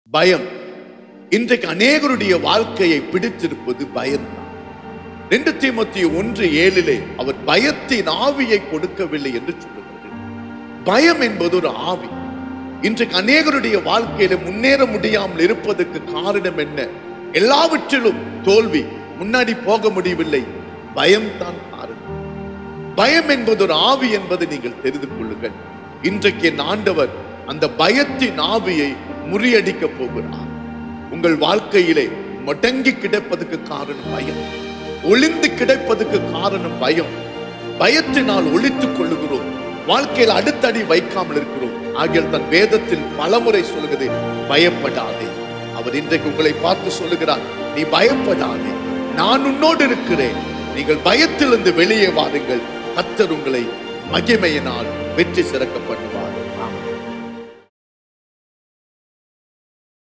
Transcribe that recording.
பயம் இன்றைக்கு அநேகருடைய வாழ்க்கையை பிடித்திருப்பது பயம்தான் ரெண்டு தீமோத்தேயு ஒன்று ஏழிலே அவர் பயத்தின் ஆவியை கொடுக்கவில்லை என்று சொல்லுகிறது பயம் என்பது ஒரு ஆவி இன்றைக்கு அநேகருடைய வாழ்க்கையில முன்னேற முடியாமல் இருப்பதற்கு காரணம் என்ன எல்லாவற்றிலும் தோல்வி முன்னாடி போக முடியவில்லை பயம்தான் காரணம் பயம் என்பது ஒரு ஆவி என்பதை நீங்கள் தெரிந்து கொள்ளுங்கள் இன்றைக்கு என் ஆண்டவர் அந்த பயத்தின் ஆவியை முறியடிக்க போகிறார் உங்கள் வாழ்க்கையிலே முடங்கி கிடப்பதற்கு காரணம் பயம் ஒளிந்து கிடப்பதற்கு காரணம் பயம் பயத்தினால் ஒளித்துக் கொள்ளுகிறோம் வாழ்க்கையில் அடுத்தடி வைக்காமல் இருக்கிறோம் ஆகியால் தன் வேதத்தில் பலமுறை சொல்லுகிறது பயப்படாதே அவர் இன்றைக்கு உங்களை பார்த்து சொல்லுகிறார் நீ பயப்படாதே நான் உன்னோடு இருக்கிறேன் நீங்கள் பயத்திலிருந்து வெளியே வாருங்கள் கத்தர் உங்களை மகிமையினால் வெற்றி சிறக்க பண்ணுவார்